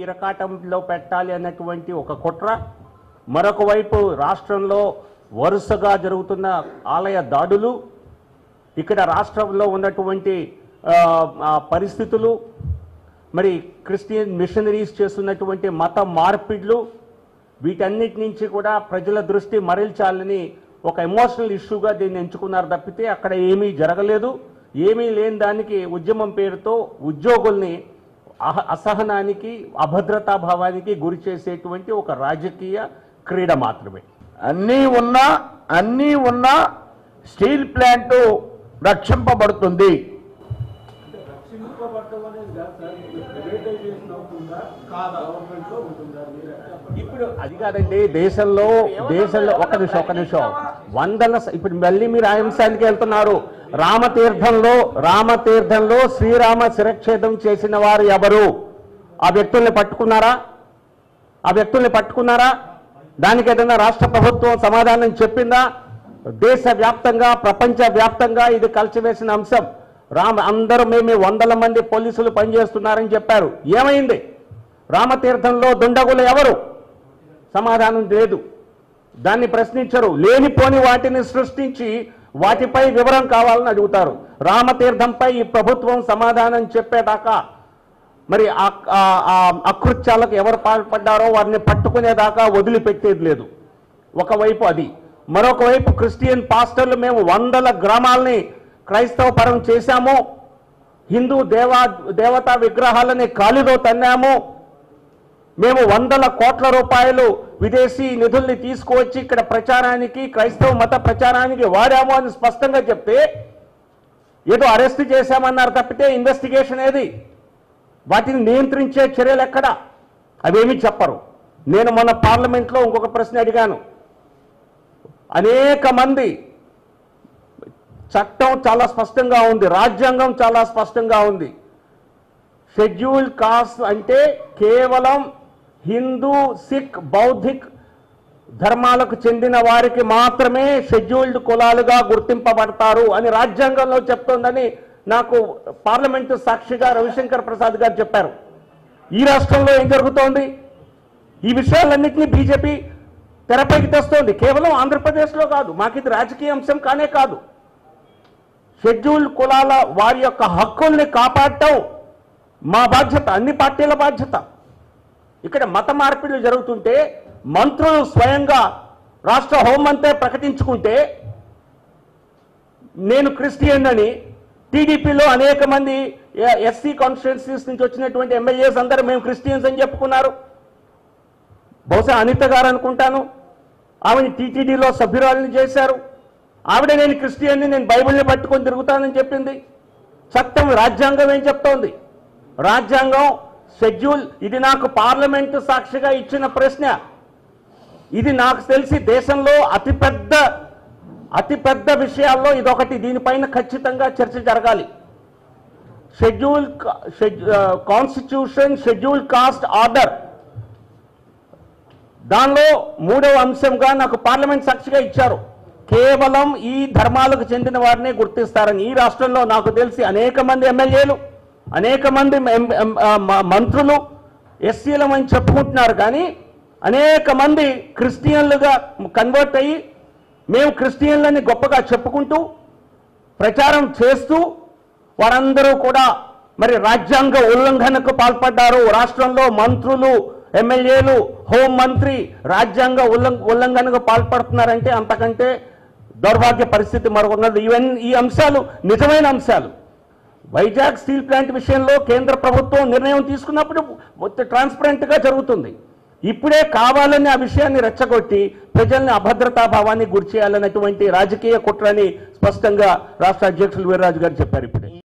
ఇరకాటంలో పెట్టాలి అన్నటువంటి ఒక కుట్ర మరొక వైపు రాష్ట్రంలో వరుసగా జరుగుతున్న ఆలయ దాడులు ఇక్కడ రాష్ట్రంలో ఉన్నటువంటి ఆ, ఆ పరిస్థితులు మరి క్రిస్టియన్ మిషనరీస్ చేస్తున్నటువంటి మత మార్పిడ్లు వీటన్నిటి నుంచి కూడా ప్రజల దృష్టి మరల్చాలని ఒక ఎమోషనల్ ఇష్యూగా దీన్ని ఎంచుకున్నారు తప్పితే అక్కడ ఏమీ జరగలేదు ఏమీ లేని దానికి ఉద్యమం పేరుతో ఉద్యోగుల్ని అహ- అసహనానికి అభద్రతా భావానికి గురి చేసేటువంటి ఒక రాజకీయ క్రీడ మాత్రమే అన్నీ ఉన్నా అన్నీ ఉన్నా స్టీల్ ప్లాంట్ రక్షింపబడుతుంది ఇప్పుడు అది కాదండి దేశంలో దేశంలో ఒక నిమిషం ఒక నిమిషం వందల స- ఇప్పుడు మళ్ళీ మీరు ఆ అంశానికి వెళ్తున్నారు రామతీర్థంలో రామతీర్థంలో శ్రీరామ శిరక్షేదం చేసిన వారు ఎవరు ఆ వ్యక్తుల్ని పట్టుకున్నారా ఆ వ్యక్తుల్ని పట్టుకున్నారా దానికి ఏదైనా రాష్ట్ర ప్రభుత్వం సమాధానం చెప్పిందా దేశ వ్యాప్తంగా ప్రపంచ వ్యాప్తంగా ఇది కలిసివేసిన అంశం రామ అందరూ మేము వందల మంది పోలీసులు పనిచేస్తున్నారని చెప్పారు ఏమైంది రామతీర్థంలో దుండగులు ఎవరు సమాధానం లేదు దాన్ని ప్రశ్నించరు లేనిపోని వాటిని సృష్టించి వాటిపై వివరం కావాలని అడుగుతారు రామతీర్థంపై ఈ ప్రభుత్వం సమాధానం చెప్పేదాకా మరి ఆ- ఆ- ఆ అకృత్యాలకు ఎవరు పాల్పడ్డారో వారిని పట్టుకునేదాకా వదిలిపెట్టేది లేదు ఒకవైపు అది మరొక వైపు క్రిస్టియన్ పాస్టర్లు మేము వందల గ్రామాలని క్రైస్తవ పరం చేశాము హిందూ దేవా దేవతా విగ్రహాలని కాలిదో తన్నాము మేము వందల కోట్ల రూపాయలు విదేశీ నిధుల్ని తీసుకువచ్చి ఇక్కడ ప్రచారానికి క్రైస్తవ మత ప్రచారానికి వాడాము అని స్పష్టంగా చెప్తే ఏదో అరెస్ట్ చేశామన్నారు తప్పితే ఇన్వెస్టిగేషన్ ఏది వాటిని నియంత్రించే చర్యలు ఎక్కడ అవేమీ చెప్పరు నేను మొన్న పార్లమెంట్లో ఇంకొక ప్రశ్న అడిగాను అనేక మంది చట్టం చాలా స్పష్టంగా ఉంది రాజ్యాంగం చాలా స్పష్టంగా ఉంది షెడ్యూల్ కాస్ట్ అంటే కేవలం హిందూ సిక్ బౌద్ధిక్ ధర్మాలకు చెందిన వారికి మాత్రమే షెడ్యూల్డ్ కులాలుగా గుర్తింపబడతారు అని రాజ్యాంగంలో చెప్తోందని నాకు పార్లమెంటు సాక్షిగా రవిశంకర్ ప్రసాద్ గారు చెప్పారు ఈ రాష్ట్రంలో ఏం జరుగుతోంది ఈ విషయాలన్నింటినీ బీజేపీ తెరపైకి తెస్తోంది కేవలం ఆంధ్రప్రదేశ్లో కాదు మాకు ఇది రాజకీయ అంశం కానే కాదు షెడ్యూల్ కులాల వారి యొక్క హక్కుల్ని కాపాడటం మా బాధ్యత అన్ని పార్టీల బాధ్యత ఇక్కడ మత మార్పిడులు జరుగుతుంటే మంత్రులు స్వయంగా రాష్ట్ర హోంమంత్రి ప్రకటించుకుంటే నేను క్రిస్టియన్ అని టీడీపీలో అనేక మంది ఎస్సీ కాన్స్టిట్యున్సీస్ నుంచి వచ్చినటువంటి ఎమ్మెల్యేస్ అందరూ మేము క్రిస్టియన్స్ అని చెప్పుకున్నారు బహుశా అనిత గారు అనుకుంటాను ఆమెని టీటీడీలో సభ్యురాలని చేశారు ఆవిడ నేను క్రిస్టియన్ని నేను బైబిల్ని పట్టుకొని తిరుగుతానని చెప్పింది చట్టం రాజ్యాంగం ఏం చెప్తోంది రాజ్యాంగం షెడ్యూల్ ఇది నాకు పార్లమెంటు సాక్షిగా ఇచ్చిన ప్రశ్న ఇది నాకు తెలిసి దేశంలో అతిపెద్ద అతిపెద్ద విషయాల్లో ఇదొకటి దీనిపైన ఖచ్చితంగా చర్చ జరగాలి schedule constitution schedule caste order దానిలో మూడవ అంశంగా నాకు పార్లమెంట్ సాక్షిగా ఇచ్చారు కేవలం ఈ ధర్మాలకు చెందిన వారినే గుర్తిస్తారని ఈ రాష్ట్రంలో నాకు తెలిసి అనేక మంది ఎమ్మెల్యేలు అనేక మంది ఎం- ఎం- ఆ, మ- మంత్రులు ఎస్సీలమని చెప్పుకుంటున్నారు కానీ అనేక మంది క్రిస్టియన్లుగా కన్వర్ట్ అయ్యి మేము క్రిస్టియన్లని గొప్పగా చెప్పుకుంటూ ప్రచారం చేస్తూ వారందరూ కూడా మరి రాజ్యాంగ ఉల్లంఘనకు పాల్పడ్డారు రాష్ట్రంలో మంత్రులు ఎమ్మెల్యేలు హోం మంత్రి రాజ్యాంగ ఉల్లం- ఉల్లంఘనకు పాల్పడుతున్నారంటే అంతకంటే దౌర్భాగ్య పరిస్థితి మరొకటి ఇవన్నీ ఈ అంశాలు నిజమైన అంశాలు వైజాగ్ స్టీల్ ప్లాంట్ విషయంలో కేంద్ర ప్రభుత్వం నిర్ణయం తీసుకున్నప్పుడు ట్రాన్స్పరెంట్ గా జరుగుతుంది ఇప్పుడే కావాలని ఆ విషయాన్ని రెచ్చగొట్టి ప్రజల్ని అభద్రతా భావాన్ని గురి చేయాలన్నటువంటి రాజకీయ కుట్రని స్పష్టంగా రాష్ట్ర అధ్యక్షులు వీర్రాజు గారు చెప్పారు ఇప్పుడే